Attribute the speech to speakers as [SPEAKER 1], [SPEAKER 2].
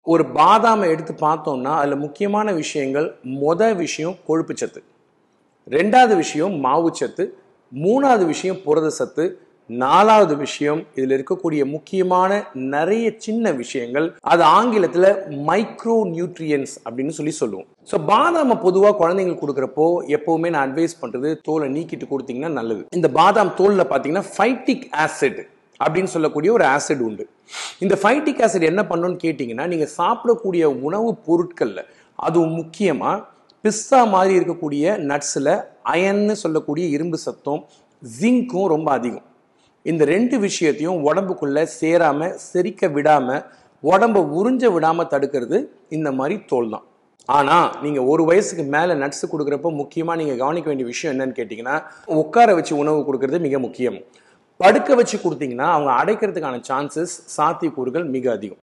[SPEAKER 1] ஒரு பாதாமை எடுத்து பார்த்தோம்னா அதில் முக்கியமான விஷயங்கள் மொத விஷயம் கொழுப்புச்சத்து ரெண்டாவது விஷயம் மாவுச்சத்து மூணாவது விஷயம் புரத சத்து நாலாவது விஷயம் இதில் இருக்கக்கூடிய முக்கியமான நிறைய சின்ன விஷயங்கள் அது ஆங்கிலத்தில் மைக்ரோ நியூட்ரியன்ஸ் அப்படின்னு சொல்லி சொல்லுவோம் ஸோ பாதாமை பொதுவாக குழந்தைங்களுக்கு கொடுக்குறப்போ எப்பவுமே நான் அட்வைஸ் பண்ணுறது தோலை நீக்கிட்டு கொடுத்தீங்கன்னா நல்லது இந்த பாதாம் தோலில் பார்த்தீங்கன்னா ஃபைட்டிக் ஆசிட் அப்படின்னு சொல்லக்கூடிய ஒரு ஆசிட் உண்டு இந்த ஃபைட்டிக் ஆசிட் என்ன பண்ணுன்னு கேட்டிங்கன்னா நீங்கள் சாப்பிடக்கூடிய உணவுப் பொருட்களில் அதுவும் முக்கியமாக பிஸ்தா மாதிரி இருக்கக்கூடிய நட்ஸில் அயன்னு சொல்லக்கூடிய இரும்பு சத்தம் ஜிங்க்கும் ரொம்ப அதிகம் இந்த ரெண்டு விஷயத்தையும் உடம்புக்குள்ள சேராம செரிக்க விடாம உடம்ப உறிஞ்ச விடாம தடுக்கிறது இந்த மாதிரி தோல் தான் ஆனா நீங்க ஒரு வயசுக்கு மேல நட்ஸ் கொடுக்குறப்போ முக்கியமா நீங்க கவனிக்க வேண்டிய விஷயம் என்னன்னு கேட்டீங்கன்னா உட்கார வச்சு உணவு கொடுக்கறது மிக முக்கியம் படுக்க வச்சு கொடுத்தீங்கன்னா அவங்க அடைக்கிறதுக்கான சான்சஸ் சாத்தியக்கூறுகள் மிக அதிகம்